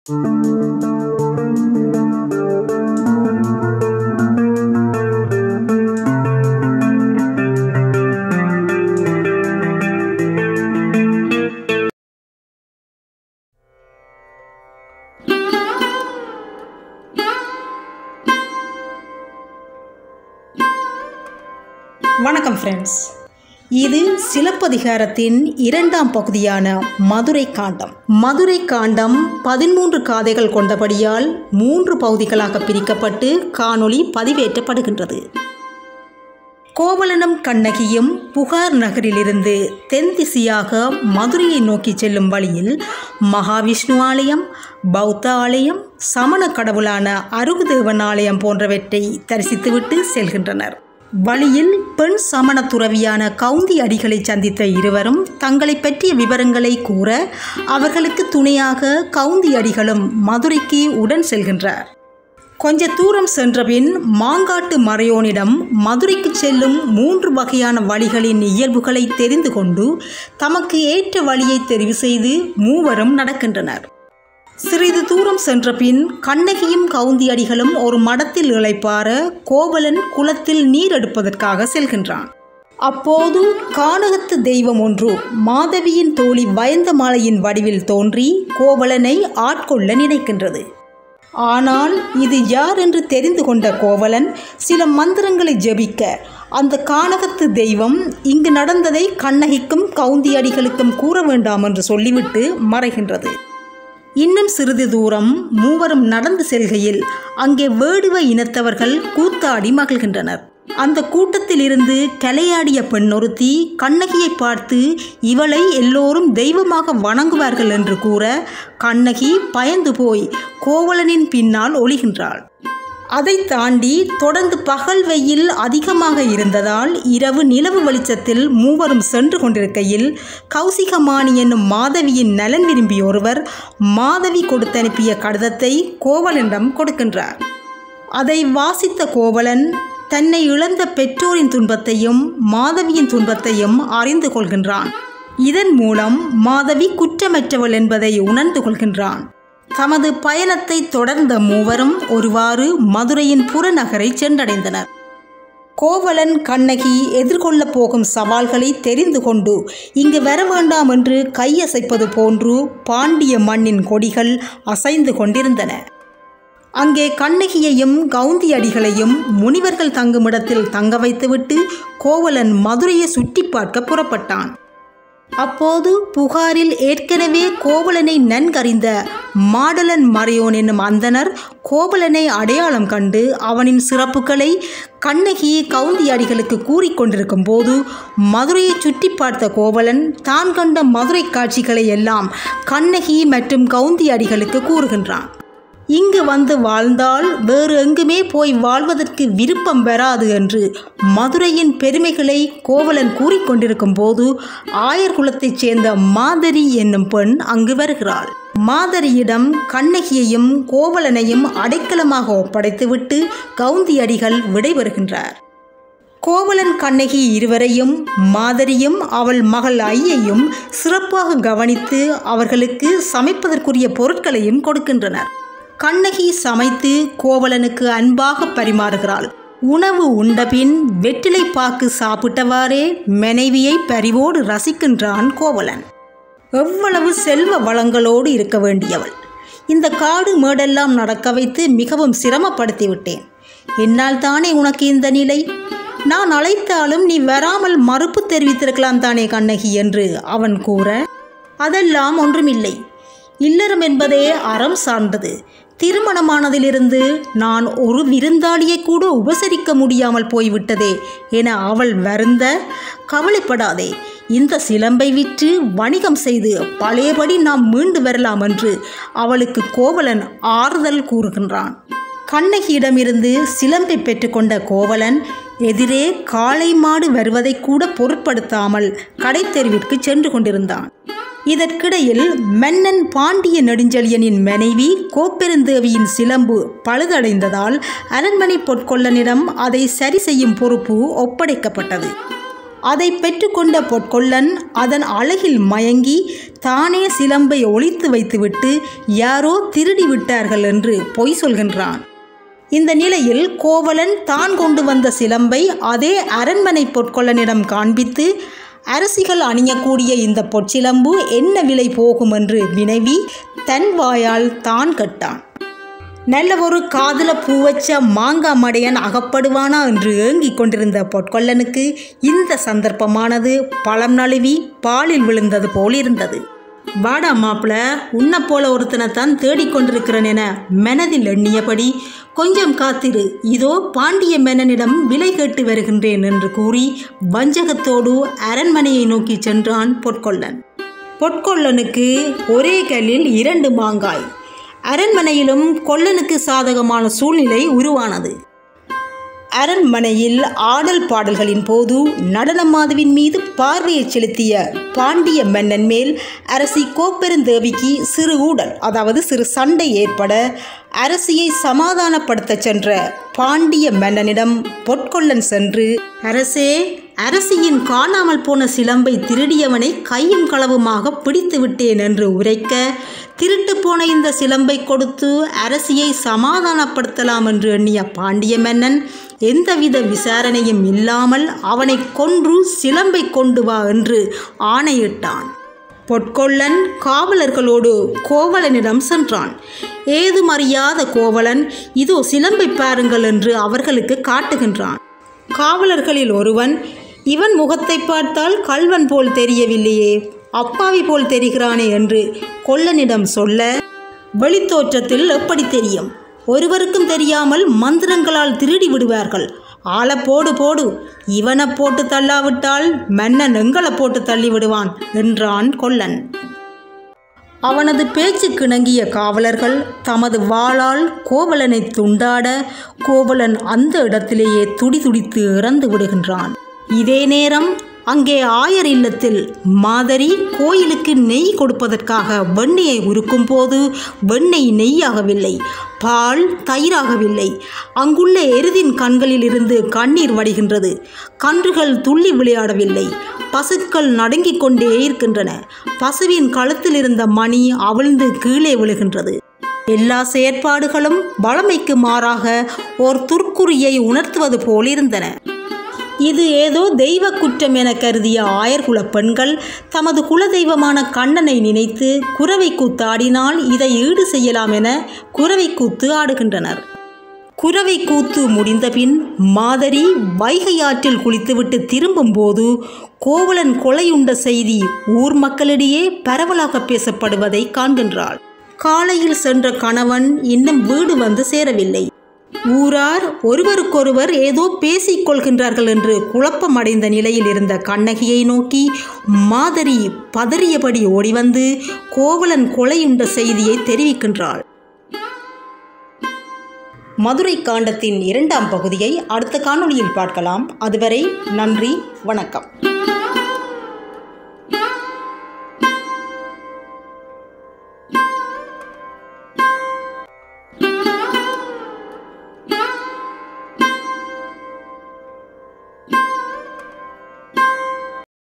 வணக்கம் ஃப்ரெண்ட்ஸ் இது சிலப்பதிகாரத்தின் இரண்டாம் பகுதியான மதுரை காண்டம் மதுரை காண்டம் பதிமூன்று காதைகள் கொண்டபடியால் மூன்று பகுதிகளாக பிரிக்கப்பட்டு காணொளி பதிவேற்றப்படுகின்றது கோவலனும் கண்ணகியும் புகார் நகரிலிருந்து தென் திசையாக மதுரையை நோக்கி செல்லும் வழியில் மகாவிஷ்ணு ஆலயம் பௌத்த ஆலயம் சமண கடவுளான அருகுதேவன் ஆலயம் போன்றவற்றை தரிசித்துவிட்டு செல்கின்றனர் வழியில் பெண் சமண துறவியான கவுந்தி அடிகளை சந்தித்த இருவரும் தங்களை பற்றிய விவரங்களை கூற அவர்களுக்கு துணையாக கவுந்தி அடிகளும் மதுரைக்கு உடன் செல்கின்றார் கொஞ்ச தூரம் சென்றபின் மாங்காட்டு மறையோனிடம் மதுரைக்கு செல்லும் மூன்று வகையான வழிகளின் இயல்புகளை தெரிந்து கொண்டு தமக்கு ஏற்ற வழியை தெரிவு செய்து மூவரும் நடக்கின்றனர் சிறிது தூரம் சென்ற பின் கண்ணகியும் கவுந்தியடிகளும் ஒரு மடத்தில் இளைப்பார கோவலன் குளத்தில் நீர் எடுப்பதற்காக செல்கின்றான் அப்போது கானகத்து தெய்வம் ஒன்று மாதவியின் தோழி பயந்தமாலையின் வடிவில் தோன்றி கோவலனை ஆட்கொள்ள நினைக்கின்றது ஆனால் இது யார் என்று தெரிந்து கொண்ட கோவலன் சில மந்திரங்களை ஜெபிக்க அந்த கானகத்து தெய்வம் இங்கு நடந்ததை கண்ணகிக்கும் கவுந்தியடிகளுக்கும் கூற வேண்டாம் என்று சொல்லிவிட்டு மறைகின்றது இன்னும் சிறிது தூரம் மூவரும் நடந்து செல்கையில் அங்கே வேடுவ இனத்தவர்கள் கூத்தாடி மகிழ்கின்றனர் அந்த கூட்டத்தில் இருந்து கலையாடிய பெண்ணொருத்தி கண்ணகியை பார்த்து இவளை எல்லோரும் தெய்வமாக வணங்குவார்கள் என்று கூற கண்ணகி பயந்து போய் கோவலனின் பின்னால் ஒளிகின்றாள் அதை தாண்டி தொடர்ந்து பகல் வெயில் அதிகமாக இருந்ததால் இரவு நிலவு வெளிச்சத்தில் மூவரும் சென்று கொண்டிருக்கையில் கௌசிகமானி என்னும் மாதவியின் நலன் விரும்பி ஒருவர் மாதவி கொடுத்தனுப்பிய கடிதத்தை கோவலனிடம் கொடுக்கின்றார் அதை வாசித்த கோவலன் தன்னை இழந்த பெற்றோரின் துன்பத்தையும் மாதவியின் துன்பத்தையும் அறிந்து கொள்கின்றான் இதன் மூலம் மாதவி குற்றமற்றவள் என்பதை உணர்ந்து கொள்கின்றான் தமது பயணத்தை தொடர்ந்த மூவரும் ஒருவாறு மதுரையின் புறநகரை சென்றடைந்தனர் கோவலன் கண்ணகி எதிர்கொள்ளப் போகும் சவால்களை தெரிந்து கொண்டு இங்கு வர வேண்டாம் என்று கையசைப்பது போன்று பாண்டிய மண்ணின் கொடிகள் அசைந்து கொண்டிருந்தன அங்கே கண்ணகியையும் கவுந்தி அடிகளையும் முனிவர்கள் தங்குமிடத்தில் தங்க வைத்துவிட்டு கோவலன் மதுரையை சுற்றி பார்க்க புறப்பட்டான் அப்போது புகாரில் ஏற்கனவே கோவலனை நன்கறிந்த மாடலன் மறையோன் என்னும் அந்தனர் கோவலனை அடையாளம் கண்டு அவனின் சிறப்புகளை கண்ணகி கவுந்தி அடிகளுக்கு கூறிக்கொண்டிருக்கும் போது மதுரையை சுற்றி பார்த்த கோவலன் தான் கண்ட மதுரை காட்சிகளை எல்லாம் கண்ணகி மற்றும் கவுந்தி அடிகளுக்கு கூறுகின்றான் இங்கு வந்து வாழ்ந்தால் வேறு எங்குமே போய் வாழ்வதற்கு விருப்பம் வராது என்று மதுரையின் பெருமைகளை கோவலன் கூறிக்கொண்டிருக்கும் போது ஆயர் குலத்தைச் சேர்ந்த மாதரி என்னும் பெண் அங்கு வருகிறாள் மாதரியிடம் கண்ணகியையும் கோவலனையும் அடைக்கலமாக ஒப்படைத்துவிட்டு கவுந்தியடிகள் விடைபெறுகின்றார் கோவலன் கண்ணகி இருவரையும் மாதரியும் அவள் மகள் ஐயையும் சிறப்பாக கவனித்து அவர்களுக்கு சமைப்பதற்குரிய பொருட்களையும் கொடுக்கின்றனர் கண்ணகி சமைத்து கோவலனுக்கு அன்பாக பரிமாறுகிறாள் உணவு உண்டபின் வெற்றிலை பாக்கு சாப்பிட்டவாறே மனைவியை பரிவோடு ரசிக்கின்றான் கோவலன் எவ்வளவு செல்வ வளங்களோடு இருக்க வேண்டியவள் இந்த காடு மேடெல்லாம் நடக்க வைத்து மிகவும் சிரமப்படுத்தி விட்டேன் என்னால் தானே உனக்கு இந்த நிலை நான் அழைத்தாலும் நீ வராமல் மறுப்பு தெரிவித்திருக்கலாம் தானே கண்ணகி என்று அவன் கூற அதெல்லாம் ஒன்றுமில்லை இல்லறம் என்பதே அறம் சார்ந்தது திருமணமானதிலிருந்து நான் ஒரு விருந்தாளியை கூட உபசரிக்க முடியாமல் போய்விட்டதே என அவள் வருந்த கவலைப்படாதே இந்த சிலம்பை விற்று வணிகம் செய்து பழையபடி நாம் மீண்டு வரலாம் என்று அவளுக்கு கோவலன் ஆறுதல் கூறுகின்றான் கண்ணகியிடமிருந்து சிலம்பை பெற்றுக்கொண்ட கோவலன் எதிரே காளை மாடு வருவதை கூட பொருட்படுத்தாமல் கடைத்தெருவிற்கு சென்று கொண்டிருந்தான் இதற்கிடையில் மன்னன் பாண்டிய நெடுஞ்செழியனின் மனைவி கோப்பெருந்தேவியின் சிலம்பு பழுதடைந்ததால் அரண்மனை பொற்கொள்ளனிடம் அதை சரி செய்யும் பொறுப்பு ஒப்படைக்கப்பட்டது அதை பெற்றுக்கொண்ட பொற்கொள்ளன் அதன் அழகில் மயங்கி தானே சிலம்பை ஒளித்து வைத்துவிட்டு யாரோ திருடி விட்டார்கள் என்று பொய் சொல்கின்றான் இந்த நிலையில் கோவலன் தான் கொண்டு வந்த சிலம்பை அதே அரண்மனை பொற்கொள்ளனிடம் காண்பித்து அரசிகள் அணியக்கூடிய இந்த பொற்சிலம்பு என்ன விலை போகும் என்று வினவி தன் வாயால் தான் கட்டான் நல்ல ஒரு காதல பூ வச்ச மாங்கா மடையன் அகப்படுவானா என்று ஏங்கிக் கொண்டிருந்த பொற்கொள்ளனுக்கு இந்த சந்தர்ப்பமானது பழம் நழுவி பாலில் விழுந்தது போல் இருந்தது வாடா மாப்பிள உன்னை போல ஒருத்தனைத்தான் தேடிக்கொண்டிருக்கிறேன் என மனதில் எண்ணியபடி கொஞ்சம் காத்திரு இதோ பாண்டிய மன்னனிடம் விலை கேட்டு வருகின்றேன் என்று கூறி வஞ்சகத்தோடு அரண்மனையை நோக்கி சென்றான் பொற்கொள்ளன் பொற்கொள்ளனுக்கு ஒரே கல்லில் இரண்டு மாங்காய் அரண்மனையிலும் கொள்ளனுக்கு சாதகமான சூழ்நிலை உருவானது அரண்மனையில் ஆடல் பாடல்களின் போது நடன மாதுவின் மீது பார்வையை செலுத்திய பாண்டிய மன்னன் மேல் அரசி கோப்பெருந்தேவிக்கு சிறு ஊடல் அதாவது சிறு சண்டை ஏற்பட அரசியை சமாதானப்படுத்த சென்ற பாண்டிய மன்னனிடம் பொற்கொள்ளன் சென்று அரசே அரசியின் காணாமல் போன சிலம்பை திருடியவனை கையும் களவுமாக பிடித்து விட்டேன் என்று உரைக்க திருட்டு போன இந்த சிலம்பை கொடுத்து அரசியை சமாதானப்படுத்தலாம் என்று எண்ணிய பாண்டிய மன்னன் எந்தவித விசாரணையும் இல்லாமல் அவனை கொன்று சிலம்பை கொண்டு வா என்று ஆணையிட்டான் பொற்கொள்ளன் காவலர்களோடு கோவலனிடம் சென்றான் ஏதும் அறியாத கோவலன் இதோ சிலம்பை பாருங்கள் என்று அவர்களுக்கு காட்டுகின்றான் காவலர்களில் ஒருவன் இவன் முகத்தை பார்த்தால் கல்வன் போல் தெரியவில்லையே அப்பாவி போல் தெரிகிறானே என்று கொல்லனிடம் சொல்ல வெளித்தோற்றத்தில் எப்படி தெரியும் ஒருவருக்கும் தெரியாமல் மந்திரங்களால் திருடி விடுவார்கள் ஆளை போடு போடு இவனை போட்டு தள்ளாவிட்டால் மன்னன் எங்களை போட்டு தள்ளி விடுவான் என்றான் கொல்லன் அவனது பேச்சுக்கு இணங்கிய காவலர்கள் தமது வாளால் கோவலனை துண்டாட கோவலன் அந்த இடத்திலேயே துடிதுடித்து இறந்து விடுகின்றான் இதே நேரம் அங்கே ஆயர் இல்லத்தில் மாதரி கோயிலுக்கு நெய் கொடுப்பதற்காக வெண்ணெயை உருக்கும் போது வெண்ணெய் நெய்யாகவில்லை பால் தயிராகவில்லை அங்குள்ள எருதின் கண்களில் இருந்து கண்ணீர் வடிகின்றது கன்றுகள் துள்ளி விளையாடவில்லை பசுக்கள் நடுங்கிக் கொண்டே இருக்கின்றன பசுவின் கழுத்தில் இருந்த மணி அவிழ்ந்து கீழே விழுகின்றது எல்லா செயற்பாடுகளும் வளமைக்கு மாறாக ஓர் துர்க்குறியை உணர்த்துவது போலிருந்தன இது ஏதோ தெய்வ குற்றம் என கருதிய ஆயர்குல பெண்கள் தமது குலதெய்வமான கண்ணனை நினைத்து குறவை கூத்து ஆடினால் இதை ஈடு செய்யலாம் என குறவை கூத்து ஆடுகின்றனர் குறவை கூத்து முடிந்தபின் மாதரி வைகை ஆற்றில் குளித்துவிட்டு திரும்பும்போது கோவலன் கொலையுண்ட செய்தி ஊர் மக்களிடையே பரவலாக பேசப்படுவதை காண்கின்றாள் காலையில் சென்ற கணவன் இன்னும் வீடு வந்து சேரவில்லை ஊரார் ஒருவருக்கொருவர் ஏதோ பேசிக் கொள்கின்றார்கள் என்று குழப்பமடைந்த நிலையில் இருந்த கண்ணகியை நோக்கி மாதரி பதறியபடி ஓடிவந்து கோவலன் கொலையுண்ட செய்தியை தெரிவிக்கின்றாள் மதுரை காண்டத்தின் இரண்டாம் பகுதியை அடுத்த காணொளியில் பார்க்கலாம் அதுவரை நன்றி வணக்கம்